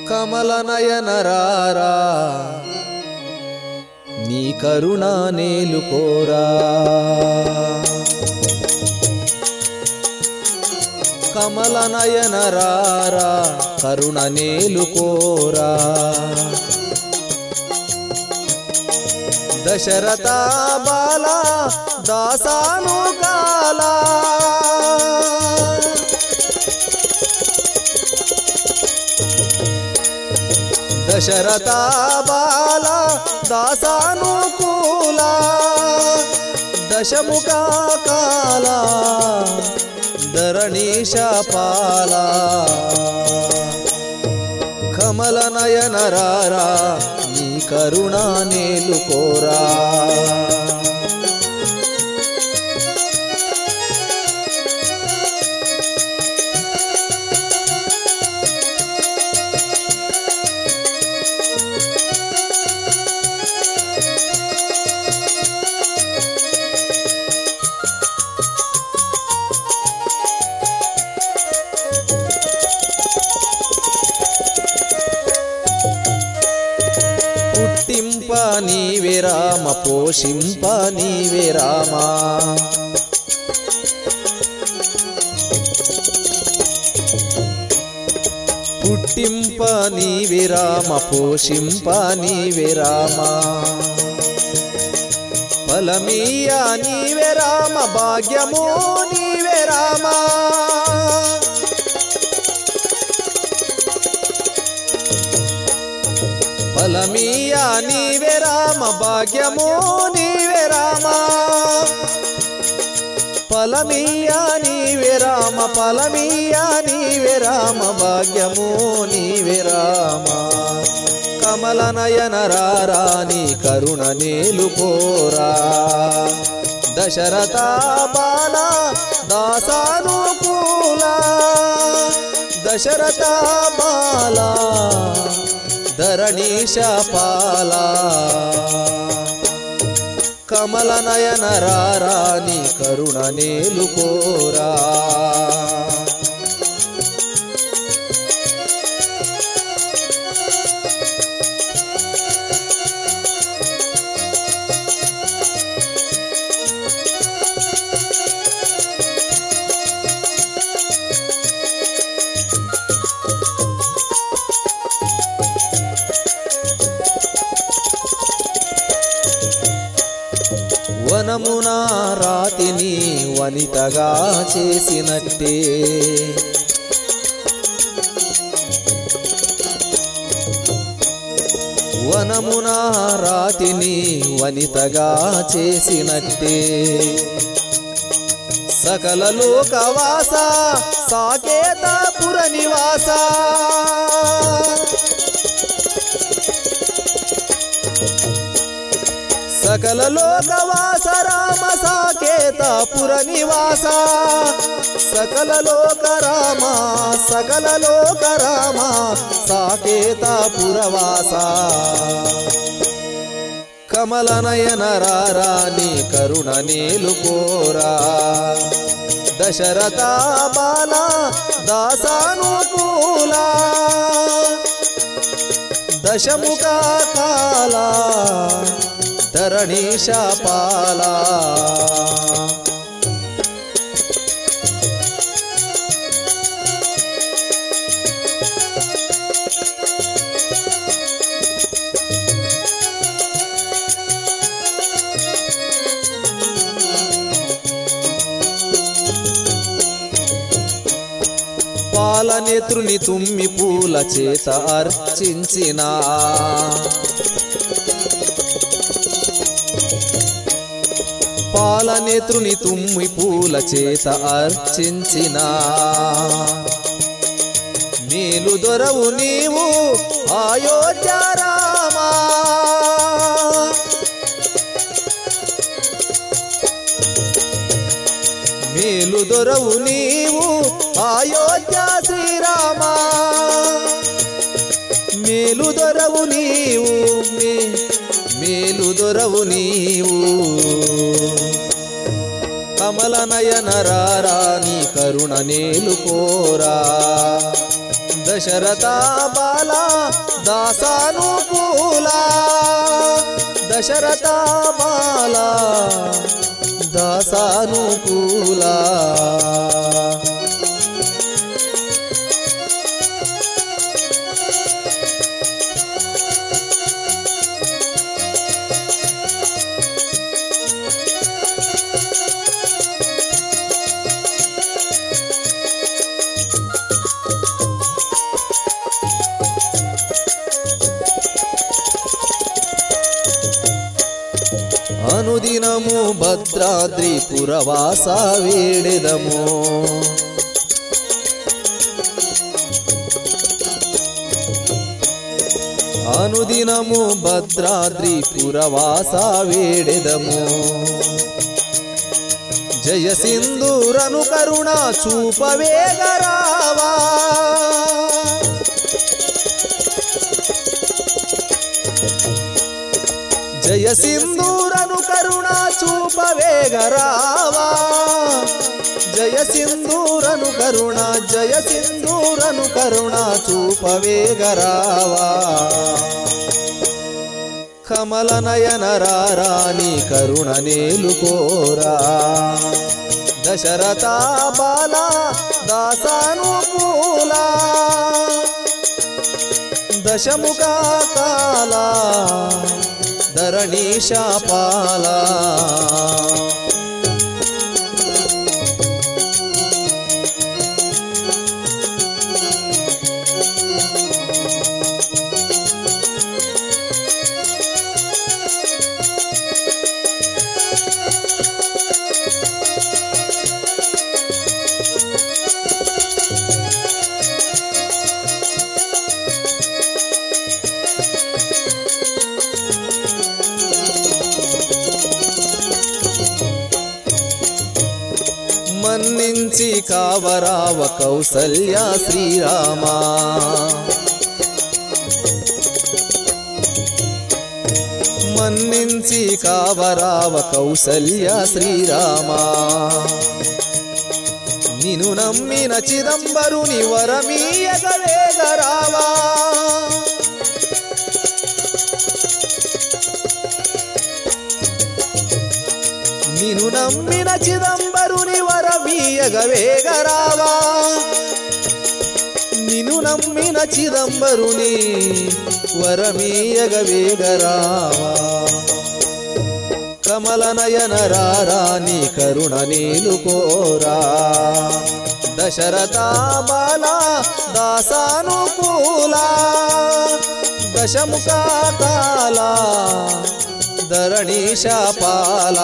కమల నయనరారా నీ కరుణ నేలుకోరా కమల నయనరారా కరుణ నేలుకోరా దశరథ బాల దాసాను కాలా దశరథ బాల దాసానుకూల దశముఖ కాల ధరణీశ పాల కమల నయనరారా నీ కరుణ నేలుకోరా పుట్టింప నీవే రామ పోషింప నీవే రామా పుట్టింప నీవే రామ పోషింప నీవే రామా ఫలమీయ నీవే రామ భాగ్యము నీవే రామా ఫలమీయ నీవే రామ భాగ్యము నీవే రామా ఫలమీయ నీవే రామ ఫలమీయ నీవే రామ భాగ్యము నీవే రామ కమల నయన రారాని కరుణ నేలుకోరా దశరథ బాల దాసానుకూల దశరథ బాల ధరణీశ పాల కమల నయన రారాని కరుణ నేలుకోరా వనమున రాతిని వనితగా చేసినట్టే వనమున రాతిని వనితగా చేసినట్టే సకల లోకవాస సాకేతపుర నివాస సకల లోకవాస రామ సాకేతపుర నివాస సకల లోక రామ సకల లోక రామ సాకేతపురవాస కమల నయన రారాని కరుణ నేలుకోరా దశరథ బాల దాసానుకూల దశముఖ కాల ధరణీశ పాల పాలనేత్రుని తుమ్మి పూల చేత అర్చించినా పాలనేత్రుని తుమ్మి పూల చేత అర్చించిన మేలు దొరవు నీవు అయోధ్య రామా మేలు దొరవు నీవు అయోధ్య శ్రీరామా మేలు దొరవు నీవు మే- మేలు దొరవు నీవు కమల నయన రారా నీ కరుణ నేలుకోరా దశరథ బాల దాసానుకూల దశరథ బాల దాసానుకూల అనుదినము భద్రాద్రి పురవాస వేడెదము అనుదినము భద్రాద్రి పురవాస వేడెదము జయ సింధూరను కరుణ చూపవేగరావా జయ సింధూరను కరుణ చూపవేగరావా జయ సింధూరను కరుణ జయ సింధూరను కరుణ చూపవేగరావా కమల నయన రారాని కరుణ నేలుకోరా దశరథ బాల దాసానుకూల దశముఖ కాల ధరణీశాపాల మన్నించి కావరావ కౌసల్య శ్రీరామా మన్నించి కావరావ కౌసల్య శ్రీరామా నిను నమ్మిన చిదంబరుని వరమీయగవేగరావా నిను నమ్మిన చిదంబరుని వరమీయగవేగరావా నిను నమ్మిన చిదంబరుని వరమీయగవేగరావా కమల నయన రారాని కరుణ నీలుకోరా దశరథ బాల దాసానుకూల దశముఖ కాల ధరణీశాపాల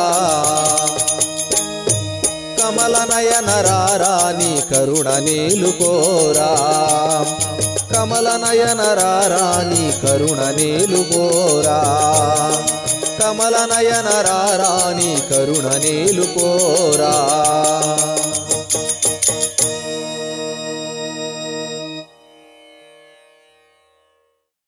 కమల నయన రారాని కరుణ నీలుకోరా కమల నయన రారాని కరుణ నీలుకోరా కమల నయన రారాని కరుణ నీలుకోరా